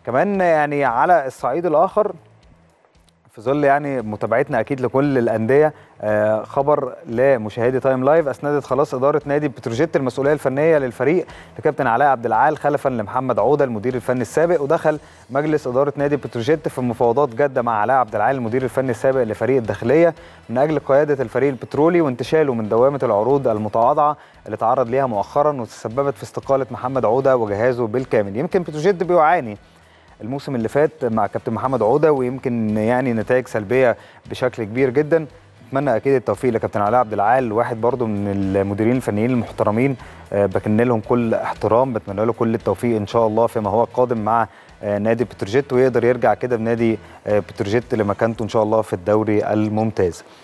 كمان يعني على الصعيد الاخر في ظل يعني متابعتنا اكيد لكل الانديه آه، خبر لمشاهدي تايم لايف اسندت خلاص اداره نادي بتروجيت المسؤوليه الفنيه للفريق لكابتن علاء عبد العال خلفا لمحمد عوده المدير الفني السابق ودخل مجلس اداره نادي بتروجيت في مفاوضات جاده مع علاء عبد العال المدير الفني السابق لفريق الداخليه من اجل قياده الفريق البترولي وانتشاله من دوامه العروض المتواضعه اللي تعرض ليها مؤخرا وتسببت في استقاله محمد عوده وجهازه بالكامل يمكن بتروجيت بيعاني الموسم اللي فات مع كابتن محمد عوده ويمكن يعني نتائج سلبيه بشكل كبير جدا اتمنى اكيد التوفيق لكابتن علاء عبد العال واحد برضو من المديرين الفنيين المحترمين آه، بكن لهم كل احترام بتمنى له كل التوفيق ان شاء الله فيما هو قادم مع آه، نادي بتروجيت ويقدر يرجع كده بنادي آه، بتروجيت لمكانته ان شاء الله في الدوري الممتاز